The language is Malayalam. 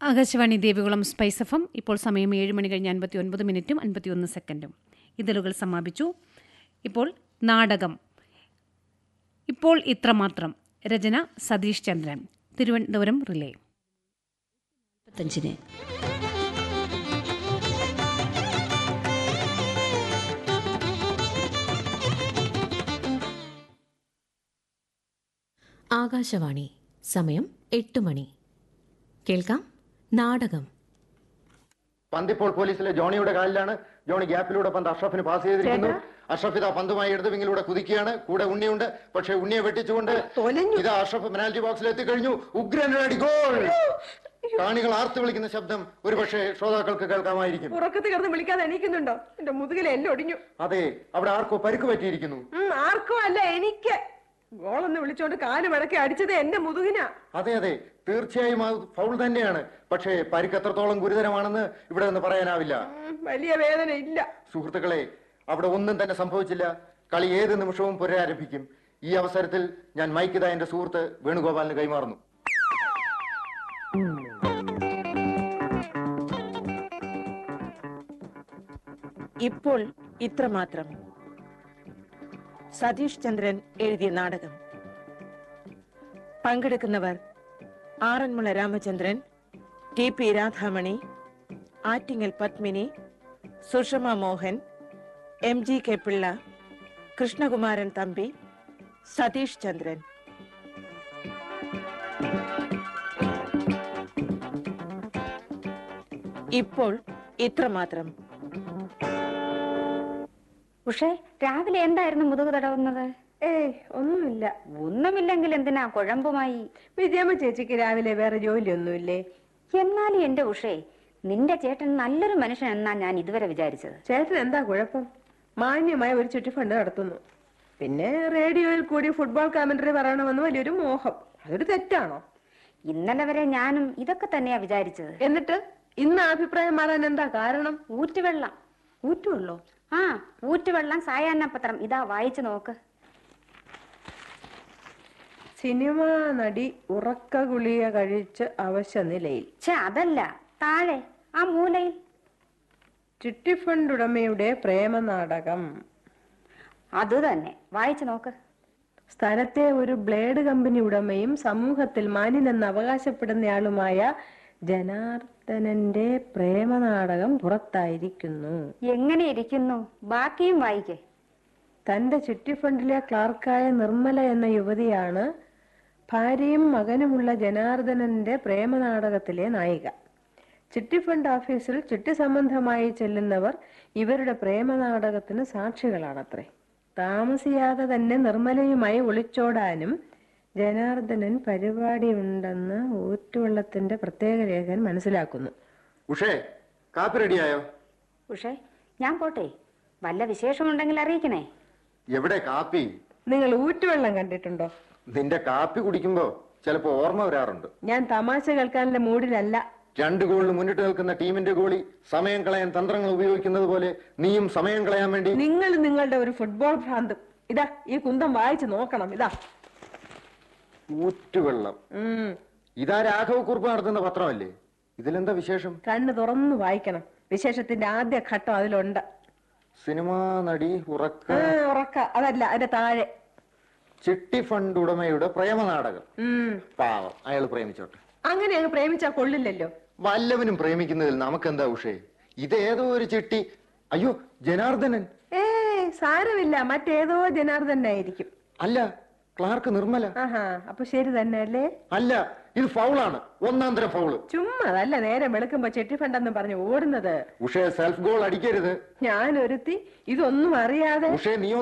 Akashvani Devikulam spice F M ഇപ്പോൾ സമയം ഏഴ് മണി കഴിഞ്ഞ് അൻപത്തി ഒൻപത് മിനിറ്റും അൻപത്തിയൊന്ന് സെക്കൻഡും ഇതളുകൾ സമാപിച്ചു ഇപ്പോൾ നാടകം ഇപ്പോൾ ഇത്രമാത്രം രചന സതീഷ് ചന്ദ്രൻ തിരുവനന്തപുരം റിലേ മുപ്പത്തഞ്ചിന് ആകാശവാണി സമയം എട്ട് മണി കേൾക്കാം നാടകം പന്തിപ്പോൾ പോലീസിലെ ജോണിയുടെ കാലിലാണ് ജോണി ഗ്യാപ്പിലൂടെ പന്ത് അഷ്റഫിന് പാസ് ചെയ്തിരിക്കുന്നു അഷ്റഫ് ഇതാ പന്തുമായി ഇടത് വിങ്ങിലൂടെ കുതിക്കുകയാണ് കൂടെ ഉണ്ണിയുണ്ട് പക്ഷേ ഉണ്ണിയെ വെട്ടിച്ചുകൊണ്ട് ഇതാ അഷ്റഫ് പെനാൽറ്റി ബോക്സിൽ എത്തിക്കഴിഞ്ഞു ഉഗ്രനടി ഗോൾ കാണികൾ ആർത്ത് വിളിക്കുന്ന ശബ്ദം ഒരു പക്ഷേ ശ്രോതാക്കൾക്ക് കേൾക്കാമായിരിക്കും ഉറക്കത്ത് കിടന്ന് വിളിക്കാതെ എണീക്കുന്നുണ്ടോ എന്റെ മുതുകിൽ എല്ലാം ഒടിഞ്ഞു അതെ അവിടെ ആർക്കോ പരിക്ക് പറ്റിയിരിക്കുന്നു ഉം, ആർക്കും അല്ല എനിക്ക് ഗോളൊന്ന് വിളിച്ചോണ്ട് കാല് മടക്കി അടിച്ചത് എന്റെ മുതുകിനാ അതെ അതെ തീർച്ചയായും അത് ഫൗൾ തന്നെയാണ് പക്ഷേ പരിക്ക് എത്രത്തോളം ഗുരുതരമാണെന്ന് ഇവിടെ നിന്ന് പറയാനാവില്ല ഉം, വലിയ വേദന ഇല്ല സുഹൃത്തുക്കളെ അവിടെ ഒന്നും തന്നെ സംഭവിച്ചില്ല കളി ഏത് നിമിഷവും പുനരാരംഭിക്കും ഈ അവസരത്തിൽ ഞാൻ മൈക്കിത എന്റെ സുഹൃത്ത് വേണുഗോപാലിന് കൈമാറുന്നു ഇപ്പോൾ ഇത്രമാത്രം സതീഷ് ചന്ദ്രൻ എഴുതിയ നാടകം പങ്കെടുക്കുന്നവർ Aranmula Ramachandran T P Radhamani Attingal Padmini Sushama Mohan M G K Pillai Krishnakumaran Thampi Satheesh Chandran ഇപ്പോൾ ഇത്രമാത്രം ഉഷേ രാവിലെ എന്തായിരുന്നു മുതുക് തടവുന്നത് ഏയ് ഒന്നുമില്ല ഒന്നുമില്ലെങ്കിൽ എന്തിനാ കുഴമ്പുമായി വിജയമ്മ ചേച്ചിക്ക് രാവിലെ വേറെ ജോലിയൊന്നുമില്ലേ എന്നാലും എന്റെ ഉഷേ നിന്റെ ചേട്ടൻ നല്ലൊരു മനുഷ്യൻ എന്നാ ഞാൻ ഇതുവരെ വിചാരിച്ചത് ചേട്ടൻ എന്താ കുഴപ്പം മാന്യമായ ഒരു ചുറ്റിഫണ്ട് നടത്തുന്നു പിന്നെ റേഡിയോയിൽ കൂടി ഫുട്ബോൾ കമന്ററി പറയണമെന്ന് വലിയൊരു മോഹം അതൊരു തെറ്റാണോ ഇന്നലെ വരെ ഞാനും ഇതൊക്കെ തന്നെയാ വിചാരിച്ചത് എന്നിട്ട് ഇന്ന് ആ അഭിപ്രായം മാറാൻ എന്താ കാരണം ഊറ്റുവെള്ളം ഊറ്റുള്ളോ ആ ഊറ്റുവെള്ളം സായാഹ്ന പത്രം ഇതാ വായിച്ചു നോക്ക് സിനിമാ നടി ഉറക്ക ഗുളിക കഴിച്ച് അവശ നിലയിൽ ഛേ അതല്ല താഴെ ആ മൂലയിൽ ചിട്ടിഫണ്ട് ഉടമയുടെ പ്രേമനാടകം അത് തന്നെ വായിച്ചു നോക്ക് സ്ഥലത്തെ ഒരു ബ്ലേഡ് കമ്പനി ഉടമയും സമൂഹത്തിൽ മാന്യനെന്ന് അവകാശപ്പെടുന്നയാളുമായ ജനാർദ്ദനന്റെ പ്രേമനാടകം പുറത്തായിരിക്കുന്നു എങ്ങനെ ഇരിക്കുന്നു ബാക്കിയും വായിക്കേ തന്റെ ചിട്ടിഫണ്ടിലെ ക്ലാർക്കായ നിർമ്മല എന്ന യുവതിയാണ് ഭാര്യയും മകനുമുള്ള ജനാർദ്ദനന്റെ പ്രേമനാടകത്തിലെ നായിക ചിട്ടിഫണ്ട് ഓഫീസിൽ ചിട്ടി സംബന്ധമായി ചെല്ലുന്നവർ ഇവരുടെ പ്രേമനാടകത്തിന് സാക്ഷികളാണത്രേ താമസിയാതെ തന്നെ നിർമ്മലയുമായി ഒളിച്ചോടാനും ജനാർദ്ദനൻ പരിപാടിയുണ്ടെന്ന് ഊറ്റുവെള്ളത്തിന്റെ പ്രത്യേക രേഖൻ മനസ്സിലാക്കുന്നു ഉഷേ കാപ്പി റെഡിയായോ ഉഷേ ഞാൻ പോട്ടെ വല്ല വിശേഷമുണ്ടെങ്കിൽ അറിയിക്കണേ എവിടെ കാപ്പി നിങ്ങൾ ഊറ്റുവെള്ളം കണ്ടിട്ടുണ്ടോ നിന്റെ കാപ്പി കുടിക്കുമ്പോ ചിലപ്പോ ഓർമ്മ വരാറുണ്ട് ഞാൻ തമാശ കേൾക്കാനുള്ള മൂഡിലല്ല രണ്ട് ഗോളിന് മുന്നിട്ട് നിൽക്കുന്ന ടീമിന്റെ ഗോളി സമയം കളയാൻ തന്ത്രങ്ങൾ ഉപയോഗിക്കുന്നത് പോലെ നീയും സമയം കളയാൻ വേണ്ടി നിങ്ങൾ നിങ്ങളുടെ ഒരു ഫുട്ബോൾ ഭ്രാന്തും ഇതാ ഈ കുന്തം വായിച്ചു നോക്കണം ഇതാ ഊറ്റുവെള്ളം ഉം ഇതാ രാഘവ കുറിപ്പ് നടത്തുന്ന പത്രമല്ലേ ഇതിലെന്താ വിശേഷം കണ്ണ് തുറന്നു വായിക്കണം വിശേഷത്തിന്റെ ആദ്യ ഘട്ടം അതിലുണ്ട് സിനിമാ നടി ഉറക്ക ആ, ഉറക്ക അതല്ല അതിന്റെ താഴെ ചിട്ടി ഫണ്ട് ഉടമയുടെ പ്രേമനാടകം ഉം പാവം അയാൾ പ്രേമിച്ചോട്ടെ അങ്ങനെ അങ്ങ് പ്രേമിച്ചാ കൊള്ളില്ലല്ലോ വല്ലവനും പ്രേമിക്കുന്നതിൽ നമുക്കെന്താ ഉഷേ ഇതേതോ ഒരു ചിട്ടി അയ്യോ ജനാർദ്ദനൻ ഏ സാരമില്ല മറ്റേതോ ജനാർദ്ദനായിരിക്കും അല്ല ക്ലാർക്ക് നിർമ്മല ആഹാ അപ്പൊ ശരി തന്നെ അല്ലേ അല്ല ഇത് ഫൗളാണ് ഒന്നാം തരം ഫൗള് ചുമ്മാ അതല്ല നേരം വെളുക്കുമ്പോ ചെട്ടിഫണ്ടെന്ന് പറഞ്ഞ് ഓടുന്നത് ഉഷേ സെൽഫ് ഗോൾ അടിക്കരുത് ഞാൻ ഒരുത്തി ഇതൊന്നും അറിയാതെ ഉഷേ നീ